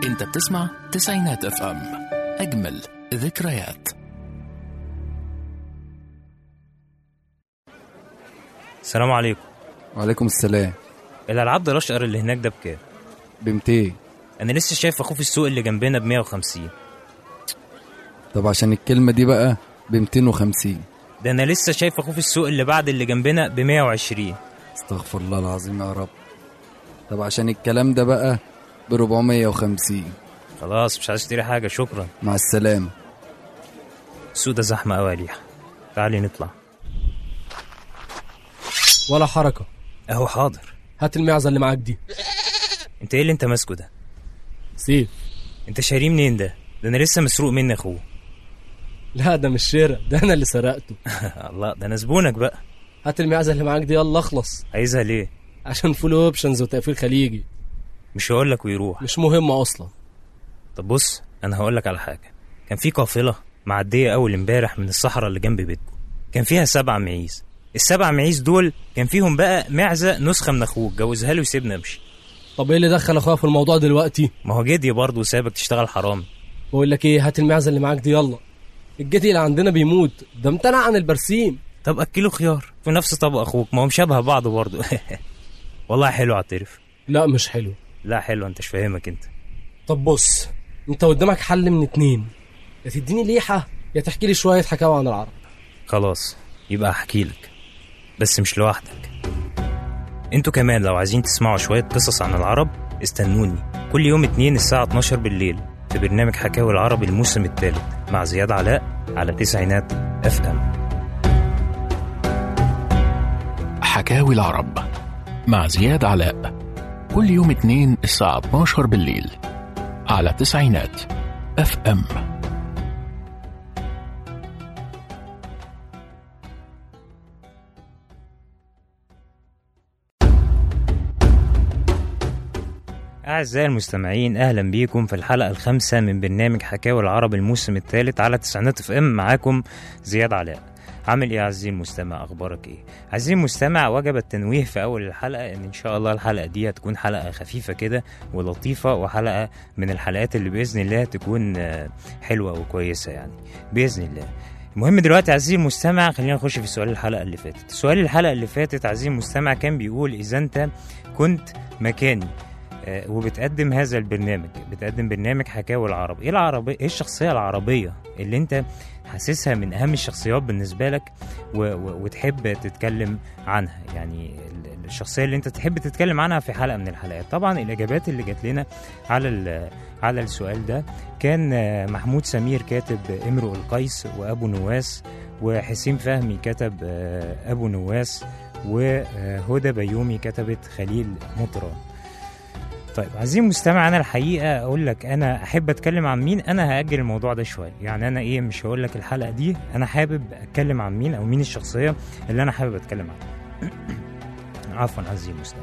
انت بتسمع تسعينات اف ام اجمل ذكريات السلام عليكم وعليكم السلام الالعاب ده الاشقر اللي هناك ده بكام ب 200 انا لسه شايف اخوه في السوق اللي جنبنا ب 150 طب عشان الكلمة دي بقى ب 250 ده انا لسه شايف اخوه في السوق اللي بعد اللي جنبنا ب 120 استغفر الله العظيم يا رب طب عشان الكلام ده بقى ب 450 خلاص مش عايز اشتري حاجه شكرا مع السلامة السوق ده زحمه قوي يا ليحة تعالي نطلع ولا حركة اهو حاضر هات المعزة اللي معاك دي انت ايه اللي انت ماسكه ده سيف انت شاريه منين ده ده انا لسه مسروق مني اخوه لا ده مش شراء ده انا اللي سرقته الله ده انا زبونك بقى هات المعزة اللي معاك دي يلا اخلص عايزها ليه عشان فول اوبشنز وتقفيل خليجي مش هقول لك ويروح مش مهمة اصلا طب بص انا هقول لك على حاجه كان في قافله معديه اول امبارح من الصحراء اللي جنب بيتكم كان فيها سبع معيز السبع معيز دول كان فيهم بقى معزه نسخه من اخوك جوزها له وسيبنا امشي طب ايه اللي دخل اخويا في الموضوع دلوقتي ما هو جدي برضه وسابك تشتغل حرام بقول لك ايه هات المعزة اللي معاك دي يلا الجدي اللي عندنا بيموت ده امتنع عن البرسيم طب اكله خيار في نفس طبق اخوك ما هم شبه بعض برضه والله حلو اعترف لا مش حلو لا حلو انت مش فاهمك انت طب بص انت قدامك حل من اتنين يا تديني ليحة يا تحكي لي شوية حكاوي عن العرب خلاص يبقى احكي لك بس مش لوحدك انتوا كمان لو عايزين تسمعوا شوية قصص عن العرب استنوني كل يوم اتنين الساعة 12 بالليل في برنامج حكاوي العرب الموسم الثالث مع زياد علاء على تسعينات اف ام حكاوي العرب مع زياد علاء كل يوم اثنين الساعة 12 بالليل على تسعينات اف ام أعزائي المستمعين أهلا بيكم في الحلقة الخامسة من برنامج حكاوي العرب الموسم الثالث على تسعينات اف ام معاكم زياد علاء عامل ايه يا عزيزي المستمع اخبارك ايه عزيزي المستمع وجب التنويه في اول الحلقه ان ان شاء الله الحلقه دي هتكون حلقه خفيفه كده ولطيفه وحلقه من الحلقات اللي باذن الله تكون آه، حلوه وكويسه يعني باذن الله المهم دلوقتي عزيزي المستمع خلينا نخش في سؤال الحلقه اللي فاتت سؤال الحلقه اللي فاتت عزيزي المستمع كان بيقول اذا انت كنت مكاني آه، وبتقدم هذا البرنامج بتقدم برنامج حكاوي العرب ايه العربية ايه الشخصية العربية اللي انت حاسسها من اهم الشخصيات بالنسبة لك و... و... وتحب تتكلم عنها يعني ال- الشخصية اللي انت تحب تتكلم عنها في حلقة من الحلقات طبعا الاجابات اللي جات لنا على ال... على السؤال ده كان آه، محمود سمير كاتب امرؤ القيس وابو نواس وحسين فهمي كتب آه، ابو نواس وهدى بيومي كتبت خليل مطران طيب عزيزي المستمع انا الحقيقه اقول لك انا احب اتكلم عن مين انا هاجل الموضوع ده شويه يعني انا ايه مش هقول لك الحلقه دي انا حابب اتكلم عن مين او مين الشخصيه اللي انا حابب اتكلم عنها عفوا عزيزي المستمع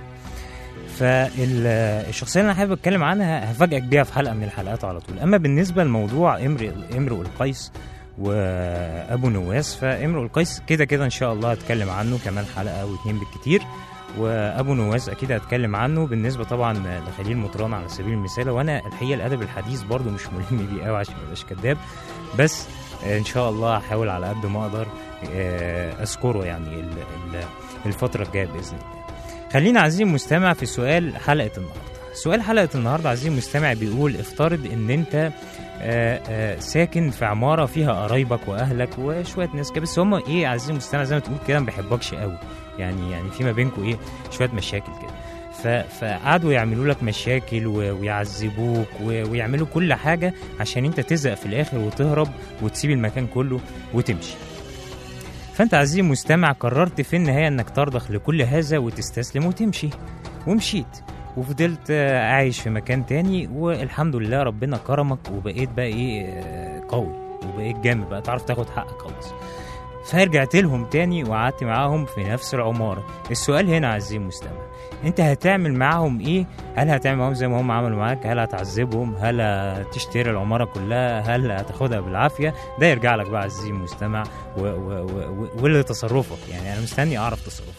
فالشخصيه اللي انا حابب اتكلم عنها هفاجئك بيها في حلقه من الحلقات على طول اما بالنسبه لموضوع امرئ امرؤ القيس وابو نواس فامرؤ القيس كده كده ان شاء الله هتكلم عنه كمان حلقه او اتنين بالكتير وابو نواس اكيد هتكلم عنه بالنسبه طبعا لخليل مطران على سبيل المثال وانا الحقيقه الادب الحديث برضو مش ملم بيه قوي عشان ما ابقاش كداب بس آه، ان شاء الله هحاول على قد ما اقدر آه، اذكره يعني ال- ال- الفتره الجايه باذن الله خلينا عزيزي المستمع في سؤال حلقه النهارده سؤال حلقه النهارده عزيزي المستمع بيقول افترض ان انت آه، آه، ساكن في عماره فيها قرايبك واهلك وشويه ناس كده بس هم ايه عزيزي المستمع زي ما تقول كده ما بيحبكش قوي يعني يعني في ما بينكم ايه شويه مشاكل كده ف- فقعدوا يعملوا لك مشاكل و- ويعذبوك و- ويعملوا كل حاجه عشان انت تزهق في الاخر وتهرب وتسيب المكان كله وتمشي فانت عزيزي المستمع قررت في النهايه انك ترضخ لكل هذا وتستسلم وتمشي ومشيت وفضلت آه، عايش في مكان تاني والحمد لله ربنا كرمك وبقيت بقى ايه آه، قوي وبقيت جامد بقى تعرف تاخد حقك خلاص فرجعت لهم تاني وقعدت معاهم في نفس العمارة السؤال هنا عزيزي المستمع انت هتعمل معاهم ايه هل هتعمل معاهم زي ما هم عملوا معاك هل هتعذبهم هل هتشتري العمارة كلها هل هتاخدها بالعافية ده يرجع لك بقى عزيزي المستمع و- و- و- و- واللي تصرفك يعني انا مستني اعرف تصرفك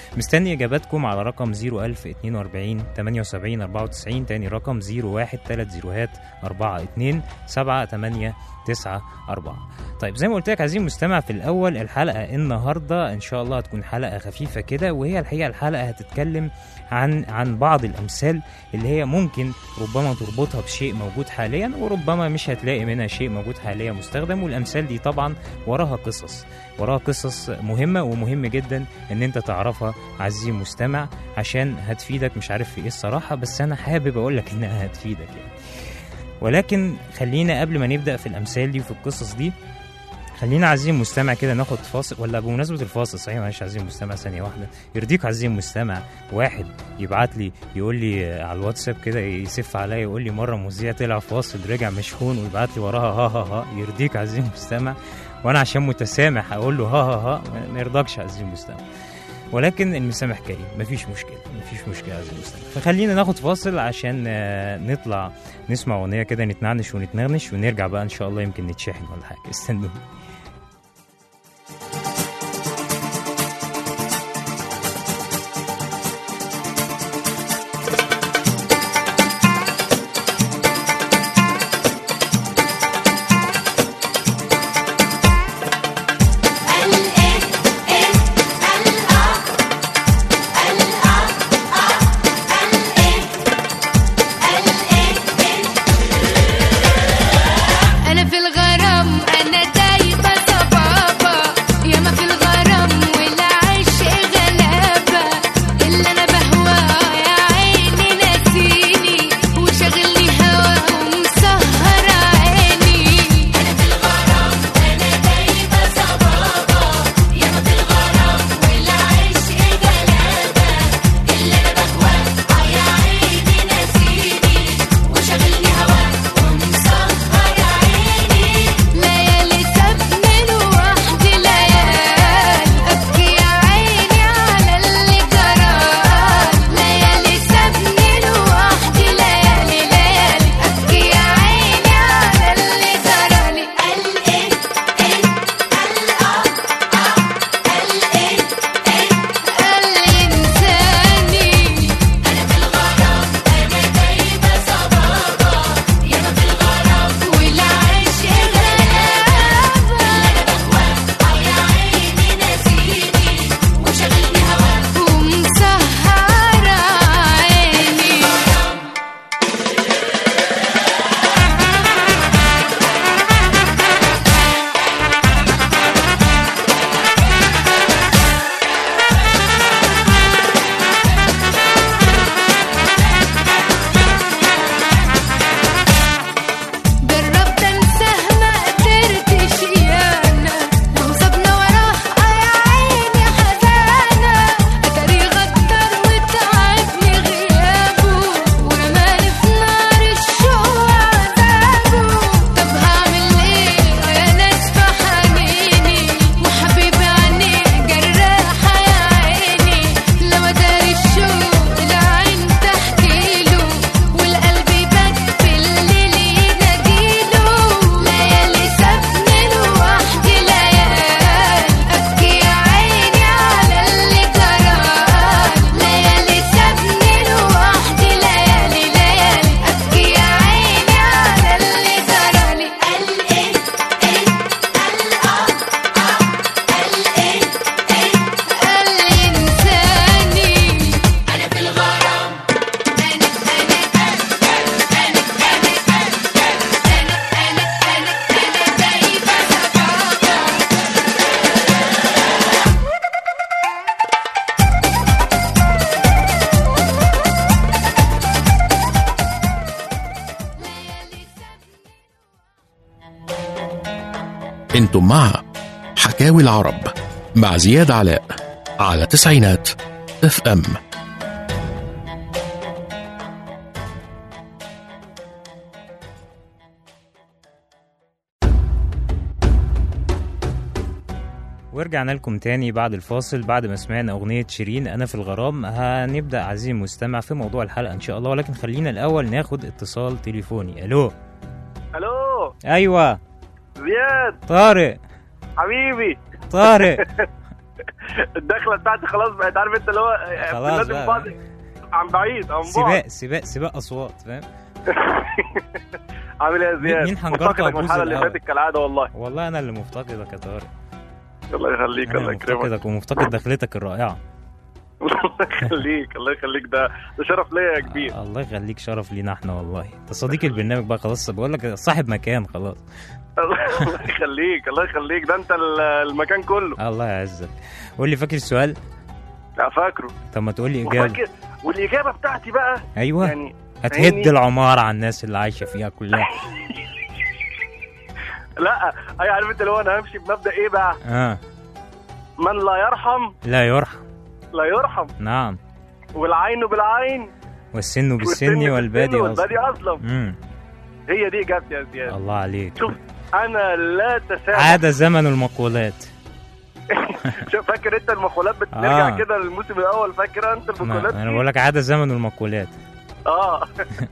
مستني اجاباتكم على رقم 01042 78 94 تاني رقم 01 30 42 7 8 9 4 طيب زي ما قلت لك عايزين مستمع في الاول الحلقه النهارده ان شاء الله هتكون حلقه خفيفه كده وهي الحقيقه الحلقه هتتكلم عن عن بعض الامثال اللي هي ممكن ربما تربطها بشيء موجود حاليا وربما مش هتلاقي منها شيء موجود حاليا مستخدم والامثال دي طبعا وراها قصص وراها قصص مهمه ومهم جدا ان انت تعرفها عزيزي المستمع عشان هتفيدك مش عارف في ايه الصراحه بس انا حابب اقول لك انها هتفيدك يعني ولكن خلينا قبل ما نبدا في الامثال دي وفي القصص دي خلينا عزيزي المستمع كده ناخد فاصل ولا بمناسبة الفاصل صحيح معلش عزيزي المستمع ثانية واحدة يرضيك عزيزي المستمع واحد يبعت لي يقول لي على الواتساب كده يسف عليا يقول لي مرة مذيع طلع فاصل رجع مشحون ويبعت لي وراها ها ها ها يرضيك عزيزي المستمع وانا عشان متسامح اقول له ها ها ها ما يرضاكش عزيزي المستمع ولكن المسامح كريم مفيش مشكلة مفيش مشكلة عزيزي المستمع فخلينا ناخد فاصل عشان آه، نطلع نسمع أغنية كده نتنعنش ونتنغنش ونرجع بقى إن شاء الله يمكن نتشحن ولا حاجة استنوني أنا في الغرام أنا دايبة صبابة ياما في الغرام والعشق غلابة اللي أنا بهواه يا عيني ناسيني وشاغلني هوا ومسهر عيني أنا في الغرام أنا دايبة صبابة ياما في الغرام والعشق غلابة اللي أنا بهواه يا عيني ناسيني وشاغلني هوا ومسهر عيني ليالي سابني لوحدي ليالي ابكي يا عيني على اللي جرالي ليالي سابني لوحدي ليالي ليالي ابكي يا عيني على اللي جرالي قال ايه ايه قال اه اه قال ايه ايه قال انساني انا في الغرام انا دايبه صبابه ياما في الغرام والعشق غلابه يا عيني ناسيني وشغلني هواك ومسهر عيني جربت انساه ما قدرتش يانا ومسابنا وراه يا عيني حزانة اتاري غدر وتعبني غيابه ورماني في نار الشوق وعذابه طب هعمل ايه يا ناس في حنيني وحبيبي عيني جراحة يا عيني لو اداري الشوق العين تحكيله والقلب يبات في الليل يناديله ليالي سابني لوحدي ليالي ابكي يا عيني على اللي جرالي ليالي سابني لوحدي ليالي ليالي ابكي يا عيني على اللي جرالي قال ايه ايه قال اه اه قال ايه ايه قال انساني انا في الغرام انا انا انا انا انا انا انا انا دايبه صبابه انتم مع حكاوي العرب مع زياد علاء على تسعينات اف ام ورجعنا لكم تاني بعد الفاصل بعد ما سمعنا أغنية شيرين أنا في الغرام هنبدأ عزيزي المستمع في موضوع الحلقة إن شاء الله ولكن خلينا الأول ناخد اتصال تليفوني ألو الو أيوة زياد طارق حبيبي طارق الدخله بتاعتي خلاص بقت عارف انت اللي هو خلاص بننادي بقى. بعض عن بعيد عن بعد سباق سباق سباق اصوات فاهم عامل ايه يا زياد؟ مين هنجرته مفتقدك من أبوظ الحلقه اللي الأول؟ فاتت كالعاده والله والله انا اللي مفتقدك يا طارق الله يخليك انا الله اللي يكرمك مفتقدك ومفتقد دخلتك الرائعه الله يخليك الله يخليك ده ده شرف ليا يا كبير الله يخليك شرف لينا احنا والله انت صديق البرنامج بقى خلاص بقول لك صاحب مكان خلاص الله يخليك الله يخليك ده انت ال- المكان كله الله يعزك قول لي فاكر السؤال لا فاكره طب ما تقول لي اجابه وفاكر والاجابه بتاعتي بقى ايوه يعني هتهد فاهمني؟ العماره على الناس اللي عايشه فيها كلها لا اي عارف انت اللي هو انا همشي بمبدا ايه بقى اه من لا يرحم لا يرحم لا يرحم نعم والعين بالعين والسن بالسن والسن والبادي والبادي اصلا اظلم امم هي دي اجابتي يا زياد الله عليك شوف انا لا تسامح عاد زمن المقولات شوف فاكر انت المقولات بترجع آه. كده للموسم الاول فاكر انت ما المقولات انا دي؟ بقول لك عاد زمن المقولات اه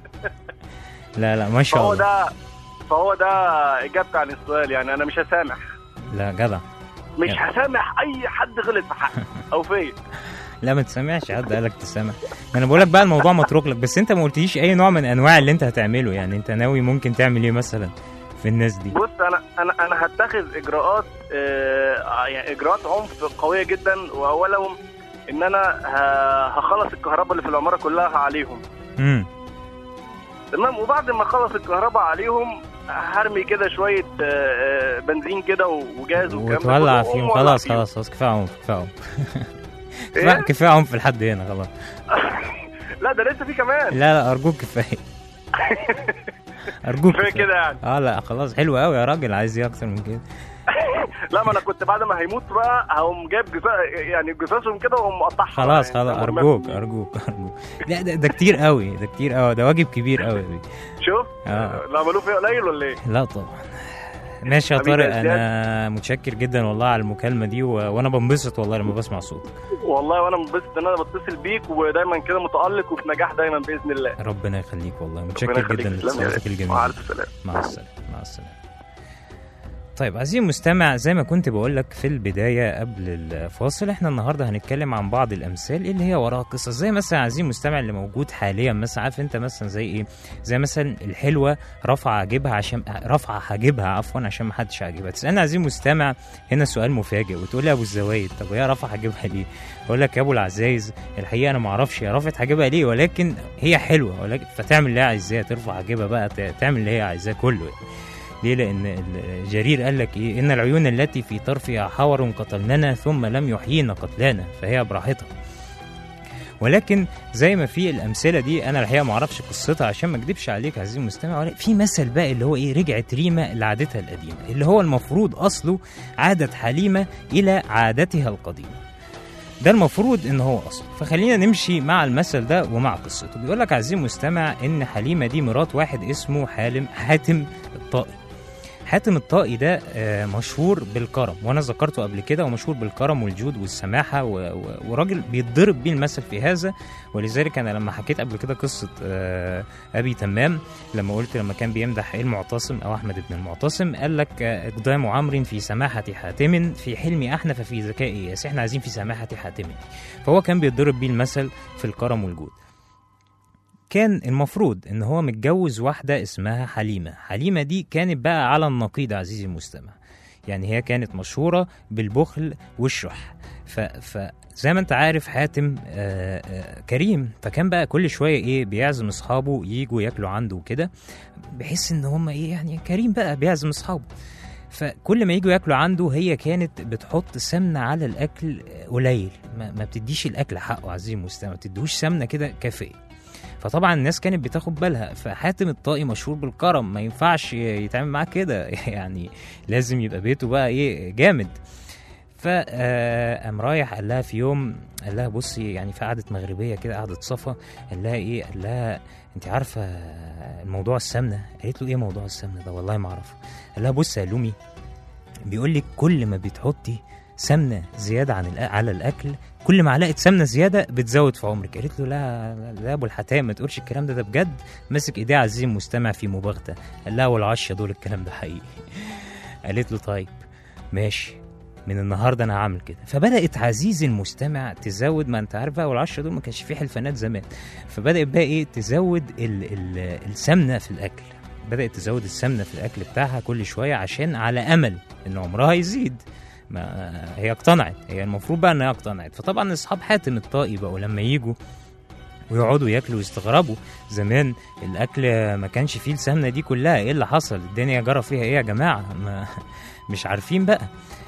لا لا ما شاء فهو الله ده فهو ده اجابتي عن السؤال يعني انا مش هسامح لا جدع مش يعني. هسامح اي حد غلط في حقي او فيا لا ما تسامحش حد قالك تسامح انا بقول لك بقى الموضوع متروك لك بس انت ما قلتليش اي نوع من انواع اللي انت هتعمله يعني انت ناوي ممكن تعمل ايه مثلا في الناس دي بص انا انا انا هتخذ اجراءات آه يعني اجراءات عنف قويه جدا واولهم ان انا ه- هخلص الكهرباء اللي في العماره كلها عليهم امم تمام وبعد ما اخلص الكهرباء عليهم هرمي كده شويه آه، آه، بنزين كده وجاز والكلام ده وتولع كله، فيهم وأولع خلاص فيهم. خلاص خلاص كفايه عنف كفايه عنف إيه؟ كفايه كفايه عنف لحد هنا خلاص لا ده لسه في كمان لا لا ارجوك كفايه ارجوك كفايه كفايه كده يعني اه لا خلاص حلو قوي يا راجل عايز ايه اكتر من كده لا ما انا كنت بعد ما هيموت بقى هقوم جايب جثا يعني جثثهم كده واقوم مقطعها خلاص بقى، يعني خلاص فاهم؟ ارجوك ارجوك ارجوك لا ده, ده كتير قوي ده كتير قوي ده واجب كبير قوي شوف آه. اللي عملوه فيا قليل ولا ايه؟ لا طبعا ماشي يا حبيبي طارق يا زياد. انا متشكر جدا والله على المكالمه دي و... وانا بنبسط والله لما بسمع صوتك والله وانا منبسط ان انا بتصل بيك ودايما كده متالق وفي نجاح دايما باذن الله ربنا يخليك والله ربنا متشكر يخليك. جدا تسلم يا لاتصالاتك ريت. الجميله مع الف سلامه مع السلامه مع السلامه طيب عزيزي المستمع زي ما كنت بقول لك في البدايه قبل الفاصل احنا النهارده هنتكلم عن بعض الامثال اللي هي وراها قصص زي مثلا عزيزي المستمع اللي موجود حاليا مثلا عارف انت مثلا زي ايه زي مثلا الحلوه رافعه حاجبها عشان رافعه حاجبها عفوا عشان ما حدش عاجبها تسالني عزيزي المستمع هنا سؤال مفاجئ وتقول لي يا ابو الزوايد طب هي رافعه حاجبها ليه اقول لك يا ابو العزايز الحقيقه انا ما اعرفش هي رفعت حاجبها ليه ولكن هي حلوه ولكن فتعمل اللي هي عايزاه ترفع حاجبها بقى ت- تعمل اللي هي عايزاه كله يعني. ليه لان ال- جرير قال لك ايه ان العيون التي في طرفها حور قتلننا ثم لم يحيينا قتلانا فهي براحتها ولكن زي ما في الامثله دي انا الحقيقه ما اعرفش قصتها عشان ما اكدبش عليك عزيزي المستمع ولكن في مثل بقى اللي هو ايه رجعت ريمه لعادتها القديمه اللي هو المفروض اصله عادت حليمه الى عادتها القديمه ده المفروض ان هو اصل فخلينا نمشي مع المثل ده ومع قصته بيقول لك عزيزي المستمع ان حليمه دي مرات واحد اسمه حالم حاتم الطائي حاتم الطائي ده آه، مشهور بالكرم وانا ذكرته قبل كده ومشهور بالكرم والجود والسماحه و- و- وراجل بيتضرب بيه المثل في هذا ولذلك انا لما حكيت قبل كده قصه آه، ابي تمام لما قلت لما كان بيمدح المعتصم او احمد بن المعتصم قال لك آه، اقدام عمرو في سماحه حاتم في حلم احنف في ذكاء اياس احنا عايزين في سماحه حاتم فهو كان بيتضرب بيه المثل في الكرم والجود كان المفروض ان هو متجوز واحده اسمها حليمه حليمه دي كانت بقى على النقيض عزيزي المستمع يعني هي كانت مشهوره بالبخل والشح ف, ف زي ما انت عارف حاتم آه آه كريم فكان بقى كل شويه ايه بيعزم اصحابه يجوا ياكلوا عنده وكده بحيث ان هم ايه يعني كريم بقى بيعزم اصحابه فكل ما يجوا ياكلوا عنده هي كانت بتحط سمنه على الاكل قليل ما, ما بتديش الاكل حقه عزيزي المستمع ما تديهوش سمنه كده كافيه فطبعا الناس كانت بتاخد بالها فحاتم الطائي مشهور بالكرم ما ينفعش يتعامل معاه كده يعني لازم يبقى بيته بقى ايه جامد فقام رايح قال لها في يوم قال لها بصي يعني في قعده مغربيه كده قعده صفا قال لها ايه قال لها انت عارفه الموضوع السمنه قالت له ايه موضوع السمنه ده والله ما اعرفه قال لها بصي يا لومي بيقول لك كل ما بتحطي سمنه زياده عن الأ- على الاكل كل معلقه سمنه زياده بتزود في عمرك قالت له لا لا, لا يا ابو الحتام ما تقولش الكلام ده ده بجد ماسك ايديه عزيزي المستمع في مباغته قال لها والعشيه دول الكلام ده حقيقي قالت له طيب ماشي من النهارده انا هعمل كده فبدات عزيزي المستمع تزود ما انت عارف بقى والعشرة دول ما كانش فيه حلفانات زمان فبدات بقى ايه تزود ال ال السمنه في الاكل بدات تزود السمنه في الاكل بتاعها كل شويه عشان على امل ان عمرها يزيد ما هي اقتنعت هي المفروض بقى انها اقتنعت فطبعا اصحاب حاتم الطائي بقوا لما يجوا ويقعدوا ياكلوا ويستغربوا زمان الاكل ما كانش فيه السمنه دي كلها ايه اللي حصل الدنيا جرى فيها ايه يا جماعه ما مش عارفين بقى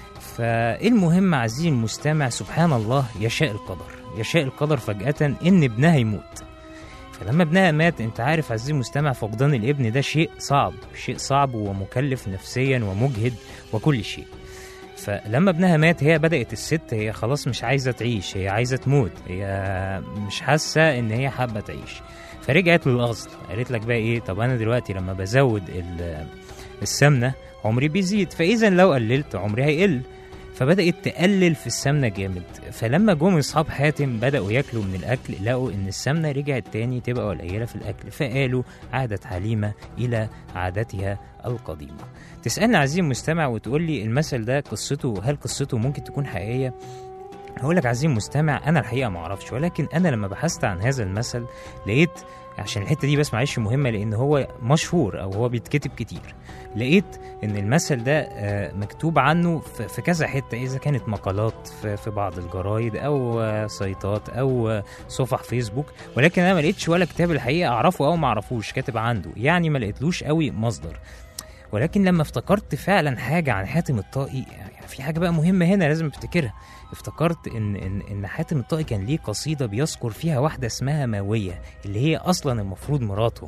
فالمهم عزيزي المستمع سبحان الله يشاء القدر يشاء القدر فجأة إن ابنها يموت فلما ابنها مات انت عارف عزيزي المستمع فقدان الابن ده شيء صعب شيء صعب ومكلف نفسيا ومجهد وكل شيء فلما ابنها مات هي بدأت الست هي خلاص مش عايزة تعيش هي عايزة تموت هي مش حاسة ان هي حابة تعيش فرجعت للأصل قالت لك بقى ايه طب انا دلوقتي لما بزود ال- السمنة عمري بيزيد فإذا لو قللت عمري هيقل فبدأت تقلل في السمنة جامد فلما جم أصحاب حاتم بدأوا ياكلوا من الأكل لقوا إن السمنة رجعت تاني تبقى قليلة في الأكل فقالوا عادت حليمة إلى عادتها القديمة تسألني عزيزي المستمع وتقول لي المثل ده قصته هل قصته ممكن تكون حقيقية هقول لك عزيزي المستمع انا الحقيقه ما اعرفش ولكن انا لما بحثت عن هذا المثل لقيت عشان الحته دي بس معلش مهمه لان هو مشهور او هو بيتكتب كتير لقيت ان المثل ده آه، مكتوب عنه في في كذا حته اذا كانت مقالات في في بعض الجرايد او آه، سايتات او آه، صفح فيسبوك ولكن انا ما لقيتش ولا كتاب الحقيقه اعرفه او ما اعرفوش كاتب عنده يعني ما لقيتلوش قوي مصدر ولكن لما افتكرت فعلا حاجه عن حاتم الطائي يعني في حاجه بقى مهمه هنا لازم افتكرها افتكرت ان ان ان حاتم الطائي كان ليه قصيده بيذكر فيها واحده اسمها ماويه اللي هي اصلا المفروض مراته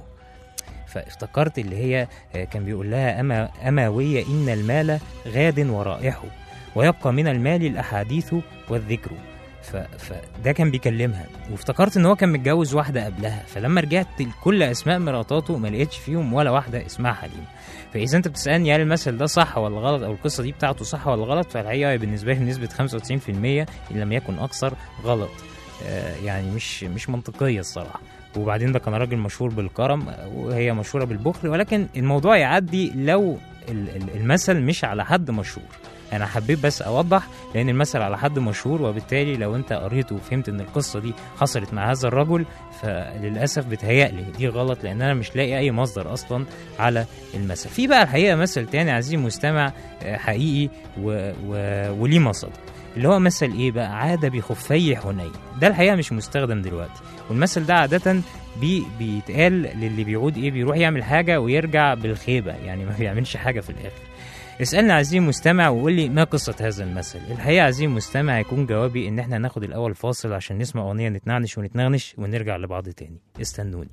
فافتكرت اللي هي آه، كان بيقول لها أما أماوية إن المال غاد ورائحه ويبقى من المال الأحاديث والذكر ف... فده كان بيكلمها وافتكرت ان هو كان متجوز واحده قبلها فلما رجعت لكل اسماء مراتاته ما لقيتش فيهم ولا واحده اسمها حليمه فاذا انت بتسالني هل المثل ده صح ولا غلط او القصه دي بتاعته صح ولا غلط فالحقيقه هي بالنسبه لي بنسبه 95% ان لم يكن اكثر غلط آه، يعني مش مش منطقيه الصراحه وبعدين ده كان راجل مشهور بالكرم آه، وهي مشهوره بالبخل ولكن الموضوع يعدي لو ال- ال- المثل مش على حد مشهور انا حبيت بس اوضح لان المثل على حد مشهور وبالتالي لو انت قريته وفهمت ان القصه دي حصلت مع هذا الرجل فللاسف بتهيألي دي غلط لان انا مش لاقي اي مصدر اصلا على المثل في بقى الحقيقه مثل تاني عزيزي المستمع آه، حقيقي و... و... وليه مصدر اللي هو مثل ايه بقى عاد بخفي حنين ده الحقيقه مش مستخدم دلوقتي والمثل ده عاده بي بيتقال للي بيعود ايه بيروح يعمل حاجه ويرجع بالخيبه يعني ما بيعملش حاجه في الاخر اسألني عزيزي المستمع وقول لي ما قصة هذا المثل الحقيقة عزيزي المستمع هيكون جوابي ان احنا ناخد الاول فاصل عشان نسمع اغنية نتنعنش ونتنغنش ونرجع لبعض تاني استنوني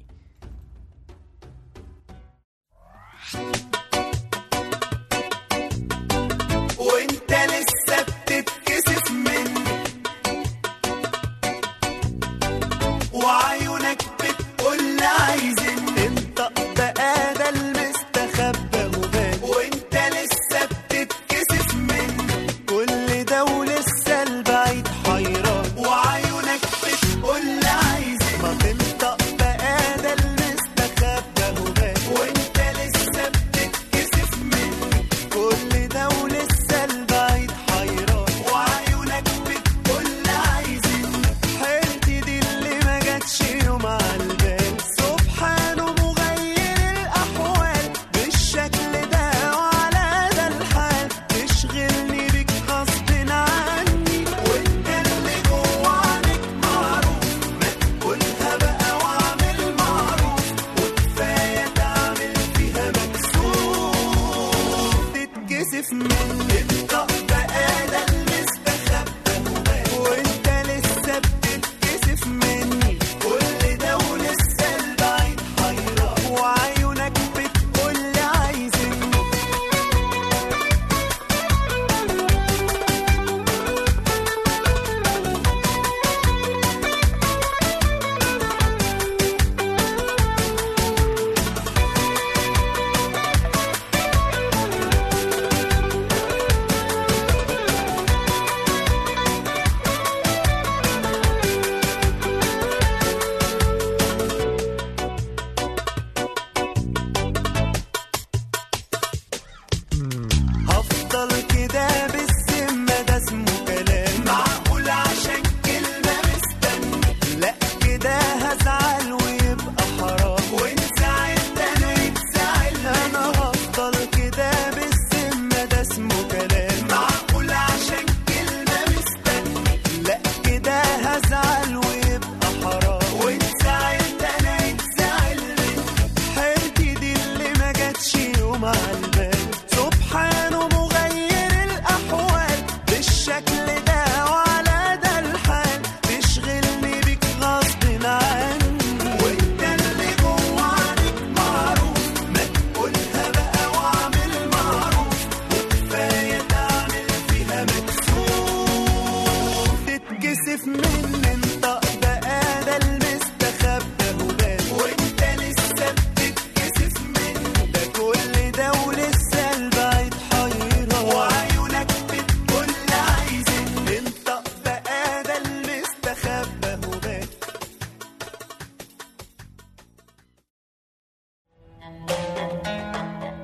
وانت لسه بتتكسف مني وعيونك بتقول عايزني انت بقى ده المستخبى مبان وانت لسه بتتكسف مني كل ده ولسه البعيد حيران وعيونك بتقول عايزني ما تنطق بقى ده المستخبى مبان وانت لسه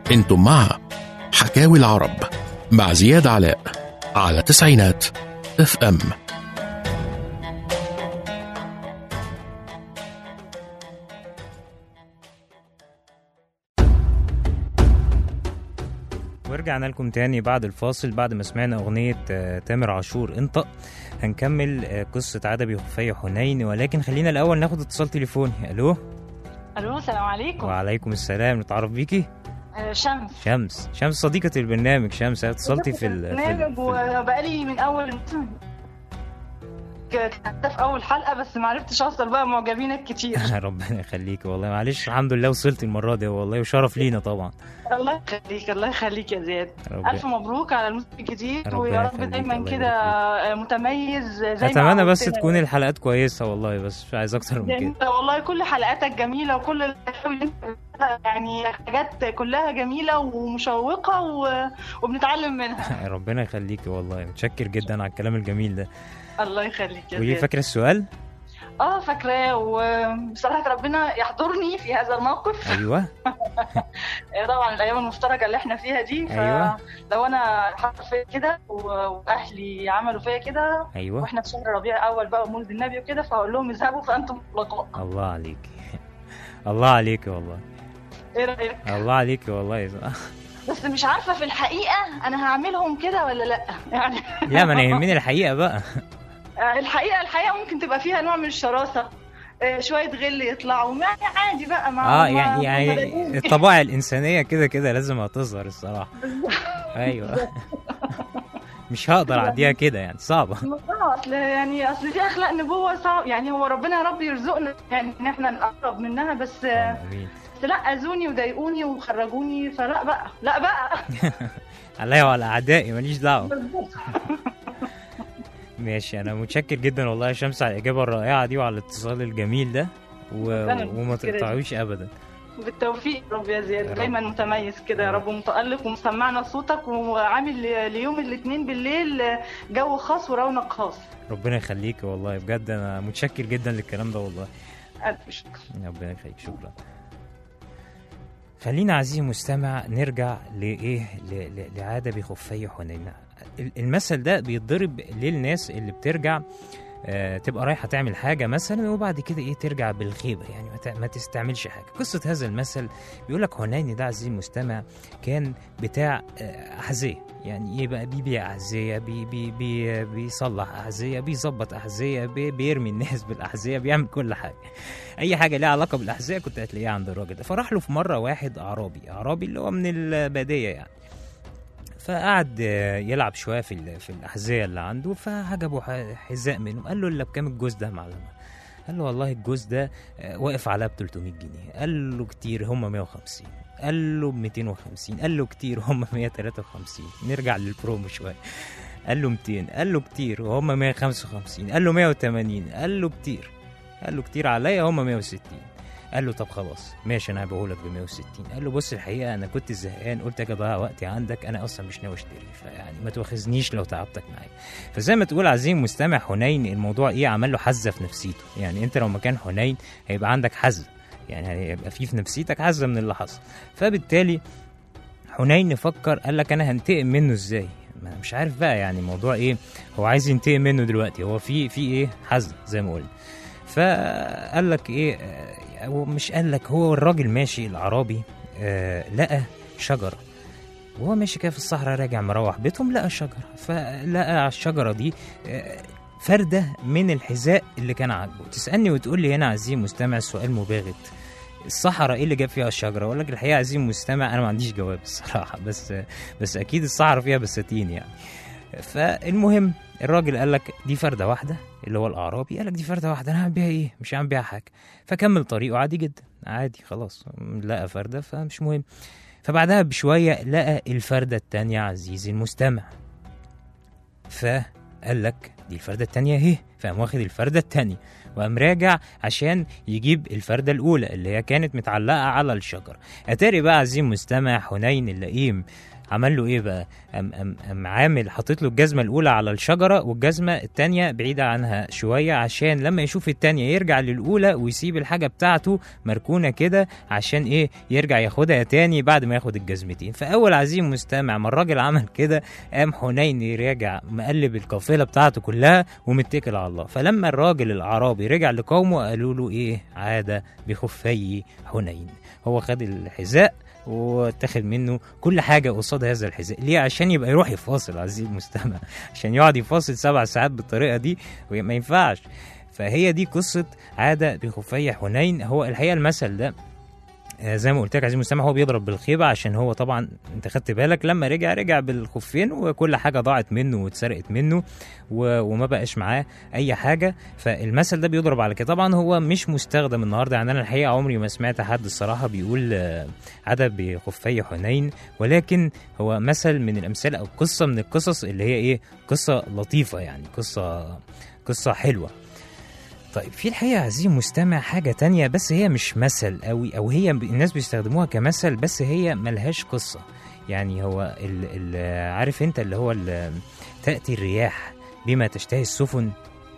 انتم مع حكاوي العرب مع زياد علاء على تسعينات اف ام ورجعنا لكم تاني بعد الفاصل بعد ما سمعنا أغنية آه، تامر عاشور انطق هنكمل آه، قصة عدبي وخفية حنين ولكن خلينا الأول ناخد اتصال تليفوني ألو الو السلام عليكم وعليكم السلام نتعرف بيكي آه، شمس شمس شمس صديقة البرنامج شمس اتصلتي في ال... في, ال... برنامج في ال... وبقالي من اول كنت في اول حلقه بس ما عرفتش اوصل بقى معجبينك كتير ربنا يخليك والله معلش الحمد لله وصلت المرة دي والله وشرف لينا طبعا الله يخليك الله يخليك يا زياد ربنا- الف مبروك على الموسم الجديد ربنا ويا رب يخليك، دايما الله كده آه، متميز زي ما أتمنى بس عودتنا. تكون الحلقات كويسة والله بس مش عايز أكتر من يعني كده انت والله كل حلقاتك جميله وكل الحكاوي اللي انت بتقولها يعني حاجات كلها جميله ومشوقه و... وبنتعلم منها ربنا يخليكي والله متشكر جدا على الكلام الجميل ده الله يخليك يا وليه زياد فاكرة السؤال؟ اه فاكراه وبصراحه ربنا يحضرني في هذا الموقف أيوه طبعا الايام المفترجه اللي احنا فيها دي أيوة. فلو انا حصل فيا كده و- واهلي عملوا فيا كده أيوه واحنا في شهر ربيع اول بقى ومولد النبي وكده فاقول لهم اذهبوا فانتم مطلقاء الله عليك الله عليك والله ايه رايك الله عليك والله بس مش عارفه في الحقيقه انا هعملهم كده ولا لا يعني لا ما انا يهمني الحقيقه بقى الحقيقه الحقيقه ممكن تبقى فيها نوع من الشراسه آه، شويه غل يطلعوا يعني عادي بقى مع اه مع- يعني مع يعني بلدين. الطبائع الانسانيه كده كده لازم هتظهر الصراحه ايوه مش هقدر اعديها كده يعني صعبه اه اصل يعني اصل في اخلاق نبوه صعب يعني هو ربنا يا رب يرزقنا يعني ان احنا نقرب منها بس آه، امين بس لا اذوني وضايقوني وخرجوني فلا بقى لا بقى عليا وعلى اعدائي ماليش دعوه ماشي انا متشكر جدا والله يا شمس على الاجابه الرائعه دي وعلى الاتصال الجميل ده و... أنا وما متشكرة تقطعوش ابدا بالتوفيق يا رب يا يا زياد رب. دايما متميز كده يا يا رب ومتالق ومسمعنا صوتك وعامل ل- ليوم الاثنين بالليل جو خاص ورونق خاص ربنا يخليك والله بجد انا متشكر جدا للكلام ده والله الف شكر ربنا يخليك شكرا خلينا عزيزي المستمع نرجع لايه ل- ل- لعاده بخفي حنين ال- المثل ده بيتضرب للناس اللي بترجع آه، تبقى رايحه تعمل حاجه مثلا وبعد كده ايه ترجع بالخيبه يعني ما ت- ما تستعملش حاجه قصه هذا المثل بيقول لك حنين ده عزيزي المستمع كان بتاع آه، احذيه يعني ايه بقى بيبيع احذيه بي بي بي بيصلح احذيه بيظبط احذيه بي بيرمي الناس بالاحذيه بيعمل كل حاجه اي حاجه ليها علاقه بالاحذيه كنت هتلاقيها عند الراجل ده فراح له في مره واحد اعرابي اعرابي اللي هو من الباديه يعني فقعد آه، يلعب شويه في ال- في الاحذيه اللي عنده فعجبه ح- حذاء منه قال له الا بكام الجوز ده يا معلم قال له والله الجوز ده آه، واقف عليها ب 300 جنيه قال له كتير هم 150 قال له ب 250 قال له كتير هم 153 نرجع للبرومو شويه قال له 200 قال له كتير وهم 155 قال له 180 قال له كتير قال له كتير عليا هم 160 قال له طب خلاص ماشي انا هبيعهولك ب 160 قال له بص الحقيقه انا كنت زهقان قلت اجي اضيع وقتي عندك انا اصلا مش ناوي اشتري فيعني ما تواخذنيش لو تعبتك معايا فزي ما تقول عزيزي مستمع حنين الموضوع ايه عمل له حزه في نفسيته يعني انت لو مكان حنين هيبقى عندك حزه يعني هيبقى في في نفسيتك حزه من اللي حصل فبالتالي حنين فكر قال لك انا هنتقم منه ازاي ما أنا مش عارف بقى يعني الموضوع ايه هو عايز ينتقم منه دلوقتي هو في في ايه حزه زي ما قلنا فقال لك ايه آه، هو مش قال لك هو الراجل ماشي الاعرابي آه لقى شجره وهو ماشي كده في الصحراء راجع مروح بيتهم لقى شجره فلقى على الشجره دي آه، فرده من الحذاء اللي كان عاجبه تسالني وتقول لي هنا عزيزي مستمع السؤال مباغت الصحراء ايه اللي جاب فيها الشجره اقول لك الحقيقه عزيزي المستمع انا ما عنديش جواب الصراحه بس بس اكيد الصحراء فيها بساتين يعني فالمهم الراجل قال لك دي فرده واحده اللي هو الاعرابي قال لك دي فرده واحده انا هعمل بيها ايه مش هعمل بيها حاجه فكمل طريقه عادي جدا عادي خلاص لقى فرده فمش مهم فبعدها بشويه لقى الفرده التانية عزيزي المستمع فقال لك دي الفرده التانية اهي فقام واخد الفرده التانية وقام راجع عشان يجيب الفردة الأولى اللي هي كانت متعلقة على الشجر أتاري بقى عزيزي مستمع حنين اللئيم عمل له ايه بقى أم أم أم عامل حاطط له الجزمه الاولى على الشجره والجزمه الثانيه بعيده عنها شويه عشان لما يشوف الثانيه يرجع للاولى ويسيب الحاجه بتاعته مركونه كده عشان ايه يرجع ياخدها تاني بعد ما ياخد الجزمتين فاول عزيز مستمع ما الراجل عمل كده قام حنين راجع مقلب القافله بتاعته كلها ومتكل على الله فلما الراجل الاعرابي رجع لقومه قالوا له ايه عاد بخفي حنين هو خد الحذاء واتخذ منه كل حاجه قصاد هذا الحذاء ليه عشان يبقى يروح يفاصل عزيزي المستمع عشان يقعد يفاصل سبع ساعات بالطريقه دي ما ينفعش فهي دي قصه عاده بخفي حنين هو الحقيقه المثل ده آه، زي ما قلت لك عزيزي المستمع هو بيضرب بالخيبه عشان هو طبعا انت خدت بالك لما رجع رجع بالخفين وكل حاجه ضاعت منه واتسرقت منه و... وما بقاش معاه اي حاجه فالمثل ده بيضرب على كده طبعا هو مش مستخدم النهارده يعني انا الحقيقه عمري ما سمعت حد الصراحه بيقول آه، عدا بخفي حنين ولكن هو مثل من الامثله او قصه من القصص اللي هي ايه قصه لطيفه يعني قصه قصه حلوه طيب في الحقيقة عزيزي المستمع حاجة تانية بس هي مش مثل قوي أو هي ب- الناس بيستخدموها كمثل بس هي ملهاش قصة يعني هو ال ال عارف انت اللي هو ال- تأتي الرياح بما تشتهي السفن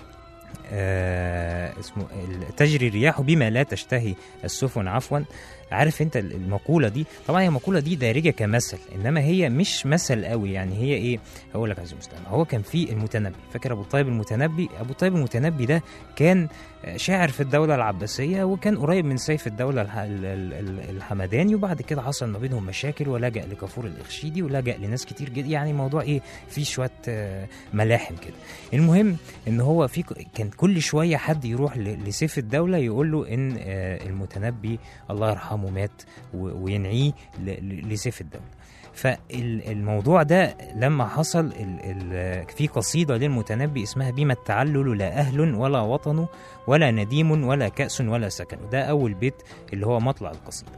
آه اسمه ال- تجري الرياح بما لا تشتهي السفن عفوا عارف انت ال- المقولة دي طبعا هي المقولة دي دارجة كمثل انما هي مش مثل قوي يعني هي ايه هقول لك عزيزي المستمع هو كان في المتنبي فاكر ابو الطيب المتنبي ابو الطيب المتنبي ده كان شاعر في الدولة العباسية وكان قريب من سيف الدولة الح- ال- ال- ال- الحمداني وبعد كده حصل ما بينهم مشاكل ولجأ لكافور الإخشيدي ولجأ لناس كتير جدا يعني الموضوع إيه فيه شوية آه، ملاحم كده المهم إن هو في ك- كان كل شوية حد يروح ل- لسيف الدولة يقول له إن آه، المتنبي الله يرحمه مات و- وينعيه ل- ل- لسيف الدولة فالموضوع ده لما حصل ال ال في قصيدة للمتنبي اسمها بما التعلل لا أهل ولا وطن ولا نديم ولا كأس ولا سكن ده أول بيت اللي هو مطلع القصيدة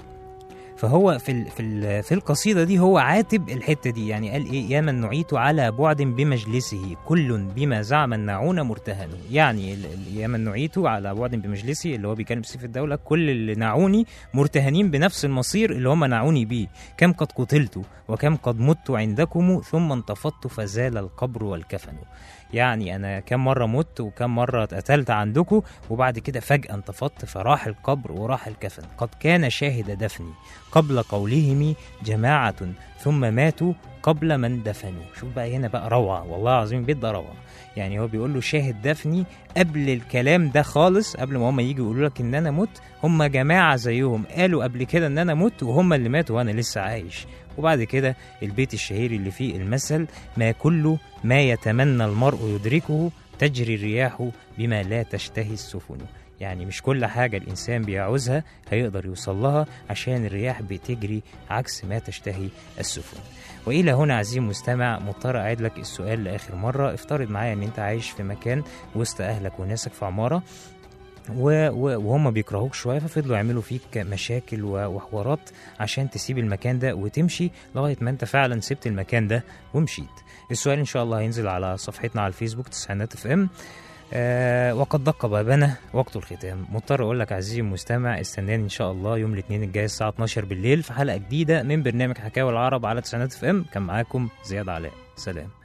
فهو في ال في ال في القصيده دي هو عاتب الحته دي يعني قال ايه يا من نعيت على بعد بمجلسه كل بما زعم الناعون مرتهن يعني ال- ال- يا من نعيت على بعد بمجلسه اللي هو بيكلم سيف الدوله كل اللي ناعوني مرتهنين بنفس المصير اللي هم ناعوني بيه كم قد قتلت وكم قد مت عندكم ثم انتفضت فزال القبر والكفن يعني انا كم مره مت وكم مره اتقتلت عندكم وبعد كده فجاه انتفضت فراح القبر وراح الكفن قد كان شاهد دفني قبل قولهم جماعه ثم ماتوا قبل من دفنوا شوف بقى هنا بقى روعه والله العظيم البيت ده روعه يعني هو بيقول له شاهد دفني قبل الكلام ده خالص قبل ما هم يجوا يقولوا لك ان انا مت هم جماعه زيهم قالوا قبل كده ان انا مت وهم اللي ماتوا وانا لسه عايش وبعد كده البيت الشهير اللي فيه المثل ما كل ما يتمنى المرء يدركه تجري الرياح بما لا تشتهي السفن يعني مش كل حاجة الإنسان بيعوزها هيقدر يوصل لها عشان الرياح بتجري عكس ما تشتهي السفن وإلى هنا عزيزي المستمع مضطر أعيد لك السؤال لآخر مرة افترض معايا إن أنت عايش في مكان وسط أهلك وناسك في عمارة و- و- وهم بيكرهوك شويه ففضلوا يعملوا فيك مشاكل و- وحوارات عشان تسيب المكان ده وتمشي لغايه ما انت فعلا سبت المكان ده ومشيت السؤال ان شاء الله هينزل على صفحتنا على الفيسبوك تسعينات اف ام آه وقد دق بابنا وقت الختام مضطر اقول لك عزيزي المستمع استناني ان شاء الله يوم الاثنين الجاي الساعه 12 بالليل في حلقه جديده من برنامج حكاوي العرب على تسعينات اف ام كان معاكم زياد علاء سلام